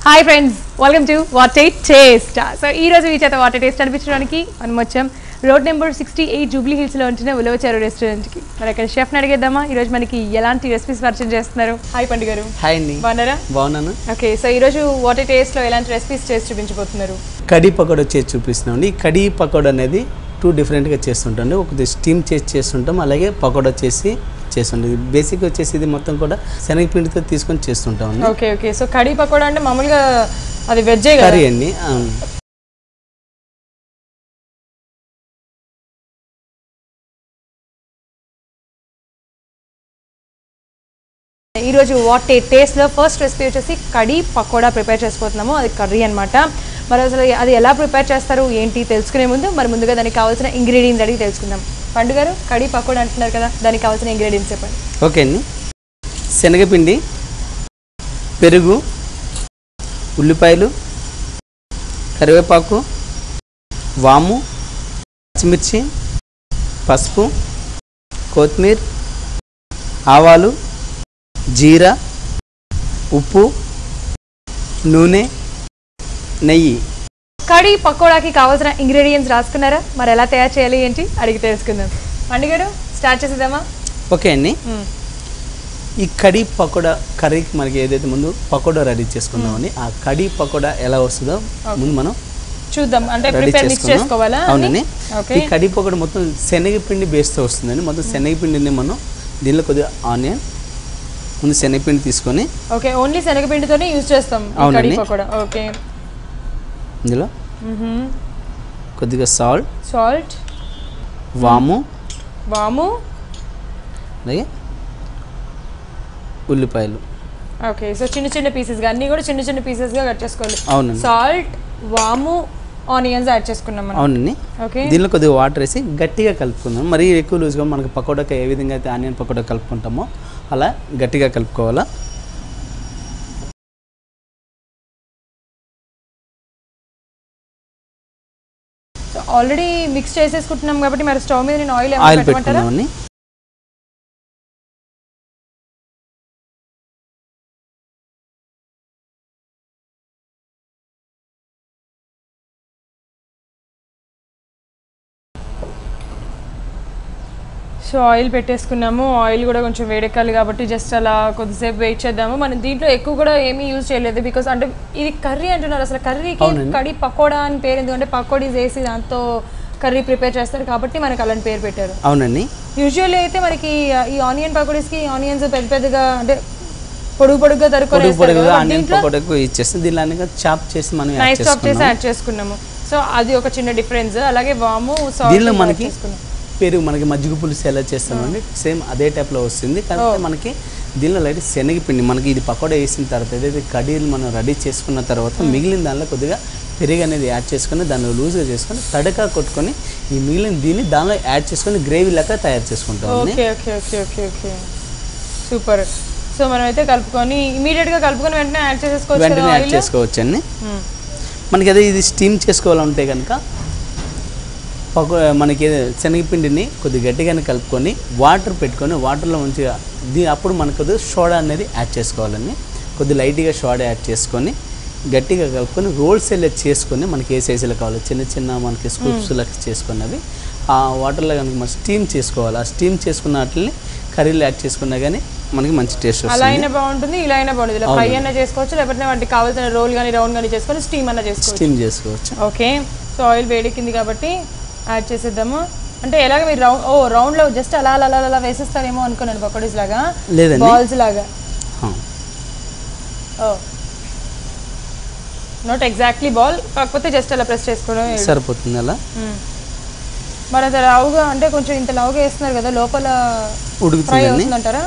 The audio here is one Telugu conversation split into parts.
Hi friends welcome to what a taste so ఈ రోజు మీ చేత వాట్ ఏ టేస్ట్ అనిపించడానికి మనం వచ్చాం road number sixty eight Jubilee హిల్స్లో ఉంటున్న ఉలవచారు రెస్టారెంట్కి మరి అక్కడ షెఫ్ని అడిగేద్దామా ఈ రోజు మనకి ఎలాంటి రెసిపీస్ పరిచయం చేస్తున్నారు హాయ్ పండు గారు హాయ్ అండి బాగున్నారా బాగున్నాను ఓకే సో ఈ రోజు వాట్ ఏ టేస్ట్లో ఎలాంటి రెసిపీస్ చేసి చూపించబోతున్నారు కడీ పకోడా చేసి చూపిస్తున్నామండి ఈ కడీ పకోడా అనేది టూ డిఫరెంట్గా చేస్తుంటాం ఒకటి స్టీమ్ చేసి చేస్తుంటాం అలాగే పకోడా చేసి చేస్తుంటాం బేసిక్ వచ్చేసి ఇది మొత్తం కూడా శనగపిండితో తీసుకొని చేస్తుంటాం అండి okay okay so kadhi pakoda అంటే మామూలుగా అది వెజ్జే కదా కర్రీ అండి ఆ, ఈ రోజు వాట్ ఏ టేస్ట్లో ఫస్ట్ రెసిపీ వచ్చేసి కడీ పకోడా ప్రిపేర్ చేసుకోతున్నాము అది కర్రీ అన్నమాట మరి అసలు అది ఎలా ప్రిపేర్ చేస్తారు ఏంటి తెలుసుకునే ముందు మరి ముందుగా దానికి కావాల్సిన ఇంగ్రీడియంట్స్ అడిగి తెలుసుకుందాం పండు గారు కడీ పకోడా అంటున్నారు కదా దానికి కావాల్సిన ఇంగ్రీడియంట్స్ చెప్పండి ఓకే అండి శనగపిండి పెరుగు ఉల్లిపాయలు కరివేపాకు వాము పచ్చిమిర్చి పసుపు కొత్తిమీర ఆవాలు జీరా ఉప్పు నూనె నెయ్యి కడీ పకోడాకి కావాల్సిన ఇంగ్రీడియంట్స్ రాసుకున్నారా మరి ఎలా తయారు చేయాలి ఏంటి అడిగి తెలుసుకుందాం పండు గారు స్టార్ట్ చేసేద్దామా ఓకే అండి మ్మ్. ఈ కడీ పకోడా కర్రీకి మనకి ఏదైతే ముందు పకోడా రెడీ చేసుకుందామని ఆ కడీ పకోడా ఎలా వస్తుందో ముందు మనం చూద్దాం అంటే రెడీ ప్రిపేర్ మిక్స్ చేసుకుందాం చేసుకోవాలా అవునండి ఓకే ఈ కడీ పకోడా మొత్తం శనగపిండి బేస్తో వస్తుందండి మొత్తం శనగపిండిని మనం దీనిలో కొద్దిగా ఆనియన్ ముందు శనగపిండి తీసుకొని ఓకే ఓన్లీ శనగపిండితోనే యూజ్ చేస్తాం ఈ కడీ అవునండి. పకోడా ఓకే ఇందులో కొద్దిగా సాల్ట్ సాల్ట్ వాము వాము అలాగే ఉల్లిపాయలు ఓకే సో చిన్న చిన్న పీసెస్గా అన్నీ కూడా చిన్న చిన్న పీసెస్గా కట్ చేసుకోవాలి అవునండి సాల్ట్ వాము ఆనియన్స్ యాడ్ చేసుకున్నాం మనం అవునండి ఓకే దీనిలో కొద్దిగా వాటర్ వేసి గట్టిగా కలుపుకుందాం మరీ ఎక్కువ లూజ్గా మనకి పకోడాకి ఏ విధంగా అయితే ఆనియన్ పకోడా కలుపుకుంటామో అలా గట్టిగా కలుపుకోవాలా సో ఆల్రెడీ మిక్స్ చేసేసుకుంటున్నాం కాబట్టి మరి స్టవ్ మీద నేను ఆయిల్ ఆయిల్ ఏమైనా పెట్టమంటారా పెట్టుకుందామండి సో ఆయిల్ పెట్టేసుకున్నాము ఆయిల్ కూడా కొంచెం వేడెక్కాలి కాబట్టి జస్ట్ అలా కొద్దిసేపు వెయిట్ చేద్దాము మనం దీంట్లో ఎక్కువ కూడా ఏమీ యూజ్ చేయలేదు బికాస్ అంటే ఇది కర్రీ అంటున్నారు అసలు కర్రీకి అవునండి. కడి పకోడా అని పేరు ఎందుకంటే పకోడీస్ వేసి దాంతో కర్రీ ప్రిపేర్ చేస్తారు కాబట్టి మనకు అలాంటి పేరు పెట్టారు అవునండి యూజువల్లీ అయితే మనకి ఈ ఆనియన్ పకోడీస్కి ఆనియన్స్ పెద్ద పెద్దగా అంటే పొడుగు పొడుగుగా తరుకొని పొడుగు వేస్తారు పొడుగుగా కదా. ఆనియన్ దీంట్లో పకోడాకు ఇచ్చేస్తే దీనిలో చాప్ చేసి మనం యాడ్ నైస్ చాప్ చేసి చేసుకున్నాం యాడ్ చేసుకున్నాము సో అది ఒక చిన్న డిఫరెన్స్ అలాగే వాము దీనిలో సాల్ట్ మనకి పెరుగు మనకి మజ్జిగ పులుసు ఎలా చేస్తామండి సేమ్ అదే టైప్లో వస్తుంది కాకపోతే మనకి దీనిలో లైట్ శనగపిండి మనకి ఇది పకోడా వేసిన తర్వాత ఏదైతే కడీలు మనం రెడీ చేసుకున్న తర్వాత మిగిలిన దానిలో కొద్దిగా పెరుగు అనేది యాడ్ చేసుకొని దాన్ని లూజ్గా చేసుకొని తడక కొట్టుకొని ఈ మిగిలిన దీన్ని దానిలో యాడ్ చేసుకొని గ్రేవీ లెక్క తయారు చేసుకుంటాం okay okay okay okay okay super so మనం అయితే కలుపుకొని ఇమీడియట్ గా కలుపుకొని వెంటనే యాడ్ చేసేసుకోవచ్చు కదా వెంటనే యాడ్ ఆయిల్ చేసుకోవచ్చండి మనకి అదే ఇది స్టీమ్ చేసుకోవాలంటే కనుక పకో మనకి ఏదో శనగపిండిని కొద్దిగా గట్టిగానే కలుపుకొని వాటర్ పెట్టుకొని వాటర్లో మంచిగా దీ అప్పుడు మనకు కొద్దిగా సోడా అనేది యాడ్ చేసుకోవాలండి కొద్ది లైట్గా సోడా యాడ్ చేసుకొని గట్టిగా కలుపుకొని రోల్స్ ఎలా చేసుకొని మనకి ఏ సైజులో కావాలి చిన్న చిన్న మనకి స్కూప్స్ లెక్క చేసుకున్నవి ఆ వాటర్లో కనుక మనం స్టీమ్ చేసుకోవాలి ఆ స్టీమ్ చేసుకున్న వాటిని కర్రీలో యాడ్ చేసుకున్నా కానీ మనకి మంచి టేస్ట్ అలా వస్తుంది అయినా బాగుంటుంది ఇలా అయినా బాగుంటుంది ఇలా ఫ్రై అయినా చేసుకోవచ్చు లేకపోతే వాటికి కావాల్సిన రోల్ కానీ రౌండ్ కానీ చేసుకొని స్టీమ్ అన్న చేసుకోవచ్చు స్టీమ్ చేసుకోవచ్చు ఓకే సో ఆయిల్ వేడెక్కింది కాబట్టి యాడ్ చేసేద్దాము అంటే ఎలాగ మీరు రౌండ్ ఓ రౌండ్ లో జస్ట్ అలా అలా అలా అలా వేసేస్తారేమో అనుకున్నాను పకోడీస్ లాగా లేదండి బాల్స్ లాగా ఆ. ఓ నాట్ ఎగ్జాక్ట్లీ బాల్ కాకపోతే జస్ట్ అలా ప్రెస్ చేసుకోవడం సరిపోతుంది అలా మ్మ్. మరి అది లావుగా అంటే కొంచెం ఇంత లావుగా వేస్తున్నారు కదా లోపల ఫ్రై ఉడుకుతుందండి అవుతుందంటారా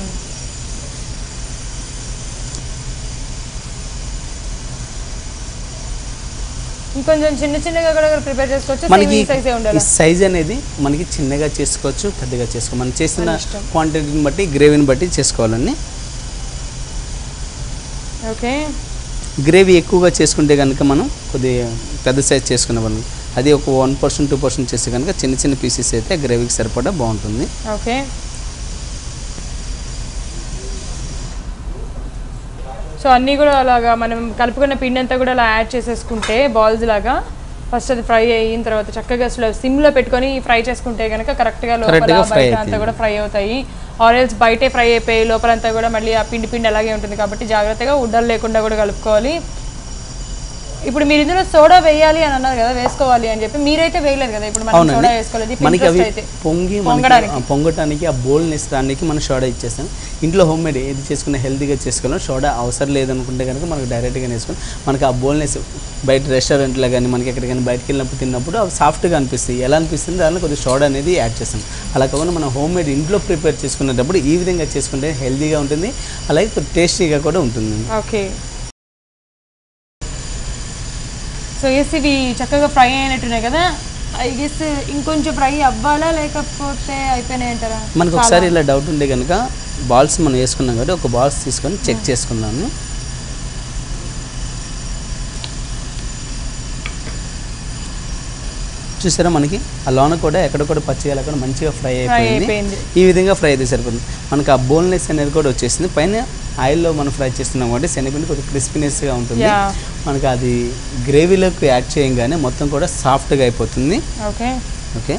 ఇంకొంచెం చిన్న చిన్నగా కూడా ప్రిపేర్ చేసుకోవచ్చు మనకి సేమ్ సైజే ఈ ఉండాలి సైజ్ అనేది మనకి చిన్నగా చేసుకోవచ్చు పెద్దగా చేసుకోవచ్చు మనం చేసిన మన ఇష్టం. క్వాంటిటీని బట్టి గ్రేవీని బట్టి చేసుకోవాలండి ఓకే గ్రేవీ ఎక్కువగా చేసుకుంటే కనుక మనం కొద్దిగా పెద్ద సైజ్ చేసుకునే వాళ్ళం అది ఒక వన్ పర్సెంట్ టూ పర్సెంట్ చేస్తే కనుక చిన్న చిన్న పీసెస్ అయితే గ్రేవీకి సరిపడా బాగుంటుంది ఓకే సో అన్నీ కూడా అలాగా మనం కలుపుకున్న పిండి అంతా కూడా అలా యాడ్ చేసేసుకుంటే బాల్స్ లాగా ఫస్ట్ అది ఫ్రై అయిన తర్వాత చక్కగా స్లో సిమ్లో పెట్టుకొని ఫ్రై చేసుకుంటే కనుక కరెక్ట్గా లోపల Correct గా fry బయట అంతా అవుతుంది. కూడా ఫ్రై అవుతాయి ఆరెల్స్ బయటే ఫ్రై అయిపోయి లోపలంతా కూడా మళ్ళీ ఆ పిండి పిండి అలాగే ఉంటుంది కాబట్టి జాగ్రత్తగా ఉండలు లేకుండా కూడా కలుపుకోవాలి ఇప్పుడు మీరు ఇందులో సోడా వేయాలి అని అన్నారు కదా వేసుకోవాలి అని చెప్పి మీరైతే వేయలేదు కదా ఇప్పుడు మనం సోడా వేసుకోలేదు ఇది మనకి అవి Pinterest అయితే పొంగి మనకి పొంగడానికి. ఆ పొంగటానికి ఆ బోల్నెస్ దానికి మనం సోడా ఇచ్చేస్తాం ఇంట్లో హోమ్ మేడ్ ఏది చేసుకున్నా హెల్తీగా చేసుకోవాలి సోడా అవసరం లేదనుకుంటే కనుక మనకు డైరెక్ట్గా వేసుకొని మనకి ఆ బోల్నెస్ బయట రెస్టారెంట్లో కానీ మనకి ఎక్కడికైనా బయటకు వెళ్ళినప్పుడు తిన్నప్పుడు అవి సాఫ్ట్గా అనిపిస్తాయి ఎలా అనిపిస్తుంది దానిలో కొద్దిగా సోడా అనేది యాడ్ చేస్తాం అలా కాకుండా మనం హోమ్ మేడ్ ఇంట్లో ప్రిపేర్ చేసుకునేటప్పుడు ఈ విధంగా చేసుకుంటే హెల్తీగా ఉంటుంది అలాగే కొద్ది టేస్టీగా కూడా ఉంటుంది ఓకే సో ఎస్ ఇవి చక్కగా ఫ్రై అయినట్టున్నాయి కదా ఐ గెస్ ఇంకొంచెం ఫ్రై అవ్వాలా లేకపోతే అయిపోయినాయి అంటారా మనకు ఒకసారి ఇలా డౌట్ ఉంటే కనుక బాల్స్ మనం వేసుకున్నాం కాబట్టి ఒక బాల్స్ తీసుకొని చెక్ చేసుకుందాము చూసారా మనకి ఆ లోన కూడా ఎక్కడ కూడా పచ్చిగా లేకుండా మంచిగా ఫ్రై ఫ్రై అయిపోయింది అయిపోయింది ఈ విధంగా ఫ్రై అయితే సరిపోతుంది మనకి ఆ బోన్లెస్ అనేది కూడా వచ్చేసింది పైన ఆయిల్లో మనం ఫ్రై చేస్తున్నాం కాబట్టి శనగపిండి కొంచెం క్రిస్పీనెస్గా ఉంటుంది యా మనకి అది గ్రేవీలోకి యాడ్ చేయంగానే మొత్తం కూడా సాఫ్ట్గా అయిపోతుంది ఓకే ఓకే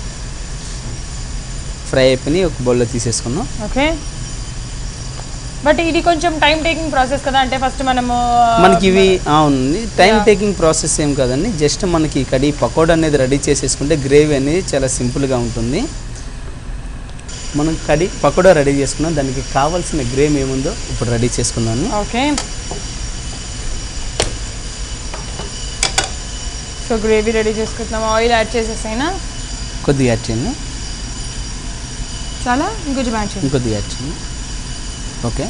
ఫ్రై అయిపోయి ఒక బౌల్లో తీసేసుకున్నాం ఓకే బట్ ఇది కొంచెం టైం టేకింగ్ ప్రాసెస్ కదా అంటే ఫస్ట్ మనము మనకి ఇవి అవునండి టైం టేకింగ్ ప్రాసెస్ ఏం కాదండి జస్ట్ మనకి కడి పకోడా అనేది రెడీ చేసేసుకుంటే గ్రేవీ అనేది చాలా సింపుల్గా ఉంటుంది మనం కడి పకోడా రెడీ చేసుకున్నాం దానికి కావాల్సిన గ్రేవీ ఏముందో ఇప్పుడు రెడీ చేసుకున్నాను ఓకే సో గ్రేవీ రెడీ చేసుకుంటున్నాం ఆయిల్ యాడ్ చేసేసైనా కొద్దిగా యాడ్ చేయండి చాలా ఇంకొంచెం యాడ్ చేయండి ఇంకొద్దిగా యాడ్ చేయండి ఓకే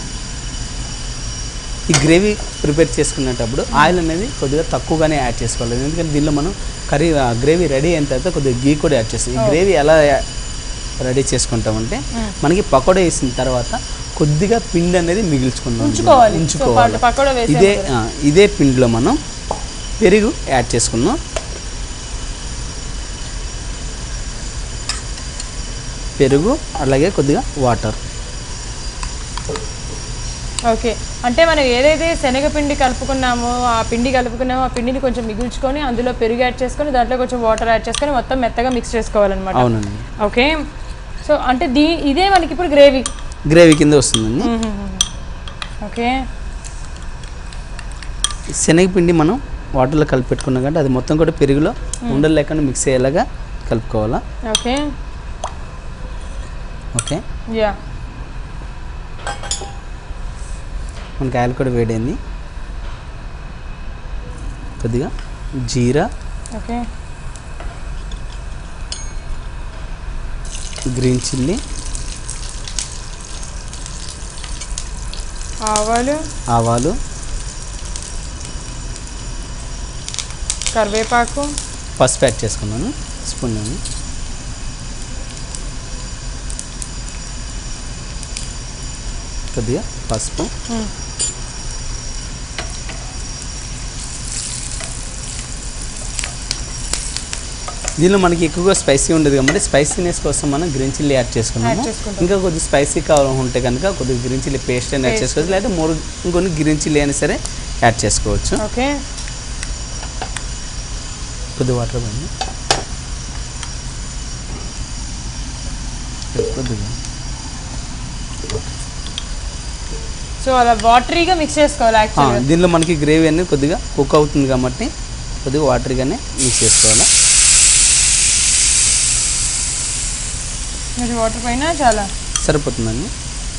ఈ గ్రేవీ ప్రిపేర్ చేసుకునేటప్పుడు ఆయిల్ అనేది కొద్దిగా తక్కువగానే యాడ్ చేసుకోవాలి ఎందుకంటే దీనిలో మనం కర్రీ గ్రేవీ రెడీ అయిన తర్వాత కొద్దిగా గీ కూడా యాడ్ చేస్తాం ఈ గ్రేవీ ఎలా రెడీ చేసుకుంటామంటే మ్మ్. మనకి పకోడా వేసిన తర్వాత కొద్దిగా పిండి అనేది మిగిల్చుకుందాం ఉంచుకోవాలి. సో ఉంచుకోవాలి ప- పకోడా వేసే ఇదే ఆ, ఇదే పిండిలో మనం పెరుగు యాడ్ చేసుకుందాం పెరుగు అలాగే కొద్దిగా వాటర్ ఓకే అంటే మనం ఏదైతే శనగపిండి కలుపుకున్నామో ఆ పిండి కలుపుకున్నామో ఆ పిండిని కొంచెం మిగుల్చుకొని అందులో పెరుగు యాడ్ చేసుకొని దాంట్లో కొంచెం వాటర్ యాడ్ చేసుకొని మొత్తం మెత్తగా మిక్స్ చేసుకోవాలన్నమాట అవునండి ఓకే సో అంటే దీ ఇదే మనకి ఇప్పుడు గ్రేవీ గ్రేవీ కింద వస్తుందండి ఓకే శనగపిండి మనం వాటర్లో కలిపి పెట్టుకున్నాం కాబట్టి అది మొత్తం కూడా పెరుగులో ఉండలు లేకుండా మిక్స్ అయ్యేలాగా కలుపుకోవాలా ఓకే ఓకే యా మనకి ఆయిల్ కూడా వేడైంది కొద్దిగా జీరా ఓకే గ్రీన్ చిల్లీ ఆవాలు ఆవాలు కరివేపాకు పసుపు యాడ్ చేసుకున్నాను స్పూన్ నేను కొద్దిగా పసుపు మ్మ్. దీనిలో మనకి ఎక్కువగా స్పైసీ ఉండదు కాబట్టి స్పైసీనెస్ కోసం మనం గ్రీన్ చిల్లీ యాడ్ చేసుకున్నాము యాడ్ చేసుకుంటాం. ఇంకా కొద్దిగా స్పైసీ కావాలంటే కనుక కొద్దిగా గ్రీన్ చిల్లీ పేస్ట్ అని యాడ్ Paste. చేసుకోవచ్చు లేదా మూడు ఇంకొన్ని గ్రీన్ చిల్లీ అయినా సరే యాడ్ చేసుకోవచ్చు ఓకే కొద్దిగా వాటర్ పడింది కొద్దిగా సో అలా వాటరీగా మిక్స్ చేసుకోవాలి ఆ, యాక్చువల్గా దీనిలో మనకి గ్రేవీ అనేది కొద్దిగా కుక్ అవుతుంది కాబట్టి కొద్దిగా వాటర్గానే మిక్స్ చేసుకోవాలి కొంచెం వాటర్ పైన చాలా సరిపోతుందండి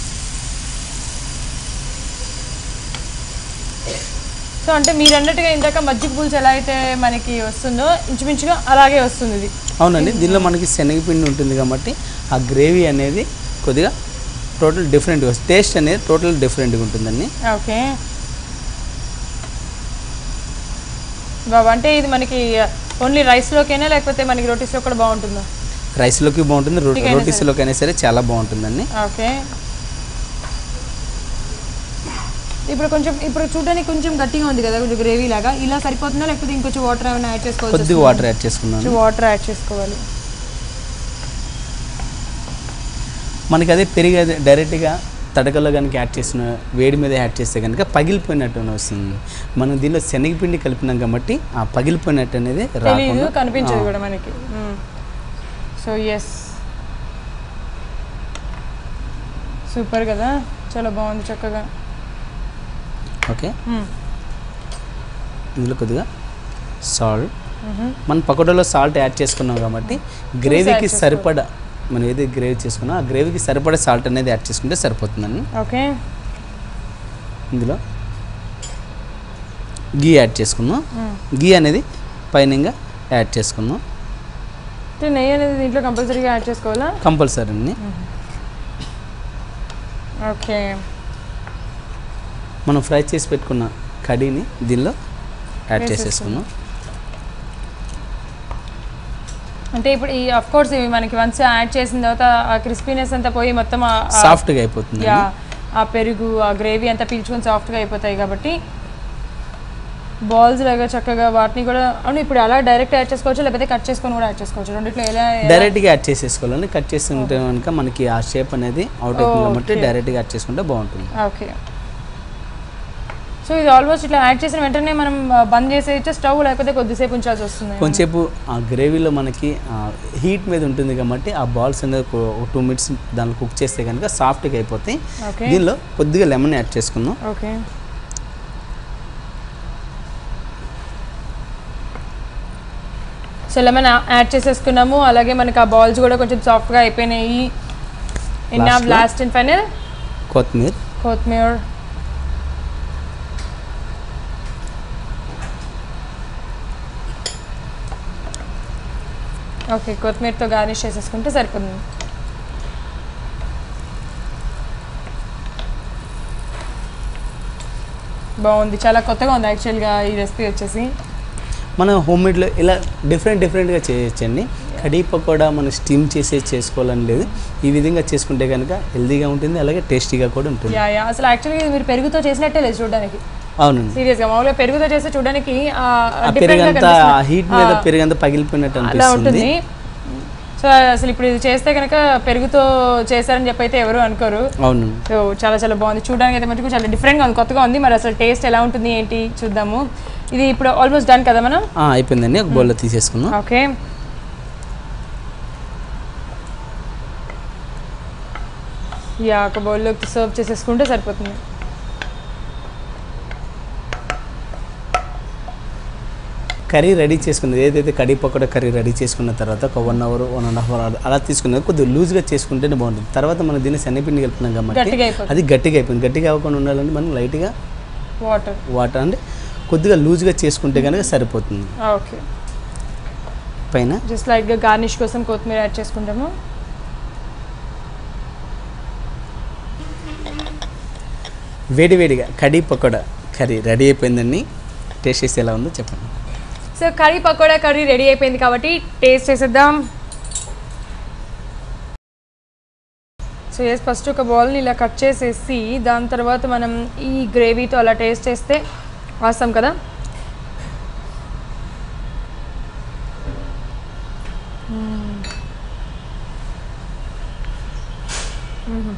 సో అంటే మీరు అన్నట్టుగా ఇందాక మజ్జిగ పులుసు ఎలా అయితే మనకి వస్తుందో ఇంచుమించుగా అలాగే వస్తుంది ఇది అవునండి దీనిలో మనకి శనగపిండి ఉంటుంది కాబట్టి ఆ గ్రేవీ అనేది కొద్దిగా టోటల్ డిఫరెంట్గా టేస్ట్ అనేది టోటల్ డిఫరెంట్గా ఉంటుందండి ఓకే బాబా అంటే ఇది మనకి ఓన్లీ రైస్లోకైనా లేకపోతే మనకి రోటీస్లో కూడా బాగుంటుందా రైస్లోకి బాగుంటుంది రో- రోటీకైనా సరే. రోటీస్లోకి అయినా సరే చాలా బాగుంటుందండి ఓకే ఇప్పుడు కొంచెం ఇప్పుడు చూడడానికి కొంచెం గట్టిగా ఉంది కదా కొంచెం గ్రేవీ లాగా ఇలా సరిపోతుందా లేకపోతే ఇంకొంచెం వాటర్ ఏమైనా యాడ్ చేసుకోవాలి కొద్దిగా వాటర్ యాడ్ చేసుకున్నాను వాటర్ యాడ్ చేసుకోవాలి మనకి అదే పెరిగి అదే డైరెక్ట్గా తడకలో కనుక యాడ్ చేసిన వేడి మీద యాడ్ చేస్తే కనుక పగిలిపోయినట్టు వస్తుంది మనం దీనిలో శనగపిండి కలిపినాం కాబట్టి ఆ పగిలిపోయినట్టు అనేది తెలీదు రాకుండా కనిపించదు ఆ, కూడా మనకి సో ఎస్ సూపర్ కదా చాలా బాగుంది చక్కగా ఓకే మ్మ్. ఇందులో కొద్దిగా సాల్ట్ మ్మ్. మనం పకోడాలో సాల్ట్ యాడ్ చేసుకున్నాం కాబట్టి గ్రేవీకి చేసుకోవాలి. సరిపడా మనం ఏది గ్రేవీ చేసుకున్నా ఆ గ్రేవీకి సరిపడా సాల్ట్ అనేది యాడ్ చేసుకుంటే సరిపోతుందండి ఓకే ఇందులో గీ యాడ్ చేసుకుందాం మ్మ్. గీ అనేది పైన ఇంకా యాడ్ చేసుకుందాం అంటే నెయ్యి అనేది దీంట్లో కంపల్సరీగా యాడ్ చేసుకోవాలా కంపల్సరీ అండి ఓకే మనం ఫ్రై చేసి పెట్టుకున్న కడీని దీనిలో యాడ్ వేసేసుకుందాం. చేసేసుకుందాం అంటే ఇప్పుడు ఈ అఫ్ కోర్స్ ఇవి మనకి వన్స్ యాడ్ చేసిన తర్వాత ఆ క్రిస్పీనెస్ అంతా పోయి మొత్తం ఆ- ఆ- సాఫ్ట్గా అయిపోతుంది యా ఆ పెరుగు ఆ గ్రేవీ అంతా పీల్చుకొని సాఫ్ట్గా అయిపోతాయి కాబట్టి బాల్స్ లాగా చక్కగా వాటిని కూడా అవును ఇప్పుడు అలా డైరెక్ట్ యాడ్ చేసుకోవచ్చు లేకపోతే కట్ చేసుకొని కూడా యాడ్ చేసుకోవచ్చు రెండిట్లో ఎలా ఎలా- డైరెక్ట్గా యాడ్ చేసేసుకోవాలండి కట్ చేసుకుంటే కనుక మనకి ఆ షేప్ అనేది అవుట్ అవుతుంది కాబట్టి Okay. డైరెక్ట్గా యాడ్ చేసుకుంటే బాగుంటుంది ఓకే సో ఇది ఆల్మోస్ట్ ఇట్లా యాడ్ చేసిన వెంటనే మనం ఆ, బంద్ చేసేయచ్చు స్టవ్ లేకపోతే కొద్దిసేపు ఉంచాల్సి వస్తుంది కొంచెంసేపు ఆ గ్రేవీలో మనకి హీట్ మీద ఉంటుంది కాబట్టి ఆ బాల్స్ అనేది ఒక టూ మినిట్స్ దాంట్లో కుక్ చేస్తే కనుక సాఫ్ట్గా అయిపోతాయి ఓకే దీనిలో కొద్దిగా లెమన్ యాడ్ చేసుకుందాం ఓకే సో లెమన్ యాడ్ చేసేసుకున్నాము అలాగే మనకి ఆ బాల్స్ కూడా కొంచెం సాఫ్ట్గా అయిపోయినాయి ఇన్ Last లో? లాస్ట్ అండ్ ఫైనల్ కొత్తిమీర కొత్తిమీర ఓకే కొత్తిమీరతో గార్నిష్ చేసేసుకుంటే సరిపోతుంది బాగుంది చాలా కొత్తగా ఉంది యాక్చువల్గా ఈ రెసిపీ వచ్చేసి మనం హోమ్ మేడ్లో ఇలా డిఫరెంట్ డిఫరెంట్గా చేయొచ్చండి కడీ పకోడా మనం స్టీమ్ చేసే చేసుకోవాలని లేదు ఈ విధంగా చేసుకుంటే కనుక హెల్తీగా ఉంటుంది అలాగే టేస్టీగా కూడా ఉంటుంది యా యా అసలు యాక్చువల్గా ఇది మీరు పెరుగుతో చేసినట్టే లేదు చూడడానికి అవునండి సీరియస్గా మామూలుగా పెరుగుతో చేస్తే చూడడానికి ఆ, ఆ different గా పెరుగంతా కనిపిస్తుంది. హీట్ మీద ఆ, పెరుగంతా పగిలిపోయినట్టు అలా అనిపిస్తుంది ఉంటుంది సో అసలు ఇప్పుడు ఇది చేస్తే కనుక పెరుగుతో చేశారని చెప్పి అయితే ఎవరు అనుకోరు అవును సో చాలా చాలా బాగుంది చూడడానికి అయితే మటుకు చాలా డిఫరెంట్గా ఉంది కొత్తగా ఉంది మరి అసలు టేస్ట్ ఎలా ఉంటుంది ఏంటి చూద్దాము ఇది ఇప్పుడు ఆల్మోస్ట్ డన్ కదా మనం ఆ, అయిపోయిందండి ఒక బౌల్లో తీసేసుకుందాం ఓకే యా ఒక బౌల్లోకి సర్వ్ చేసేసుకుంటే సరిపోతుంది కర్రీ రెడీ చేసుకున్నది ఏదైతే కడీ పకోడా కర్రీ రెడీ చేసుకున్న తర్వాత ఒక one hour one and half hour అలా తీసుకున్నది కొద్దిగా లూజ్గా చేసుకుంటేనే బాగుంటుంది తర్వాత మనం దీన్ని శనగపిండి కలుపుతున్నాం కాబట్టి గట్టిగా అయిపోతుంది అది గట్టిగా అయిపోయింది గట్టిగా అవ్వకుండా ఉండాలంటే మనం లైట్గా వాటర్ వాటర్ అంటే కొద్దిగా లూజ్గా చేసుకుంటే కనుక సరిపోతుంది ఓకే పైన జస్ట్ లైట్గా గార్నిష్ కోసం కొత్తిమీర యాడ్ చేసుకుంటాము వేడివేడిగా కడీ పకోడా కర్రీ రెడీ అయిపోయిందండి టేస్ట్ చేసి ఎలా ఉందో చెప్పండి so curry pakoda curry ready అయిపోయింది కాబట్టి టేస్ట్ చేసేద్దాం సో ఎస్ ఫస్ట్ ఒక బాల్ని ఇలా కట్ చేసేసి దాని తర్వాత మనం ఈ గ్రేవీతో అలా టేస్ట్ చేస్తే వాస్తాం కదా మ్మ్. మ్మ్.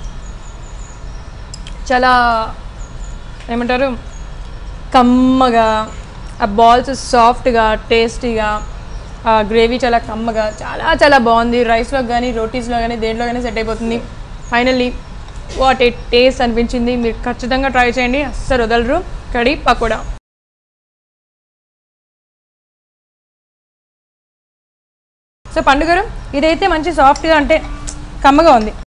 చాలా ఏమంటారు కమ్మగా ఆ బాల్స్ సాఫ్ట్గా టేస్టీగా ఆ గ్రేవీ చాలా కమ్మగా చాలా చాలా బాగుంది రైస్లో కానీ రోటీస్లో కానీ దేంట్లో కానీ సెట్ అయిపోతుంది ఫైనల్లీ వాట్ ఏ టేస్ట్ అనిపించింది మీరు ఖచ్చితంగా ట్రై చేయండి అస్సలు వదలరు కడి పకోడా సో పండుగరు ఇదైతే మంచి సాఫ్ట్గా అంటే కమ్మగా ఉంది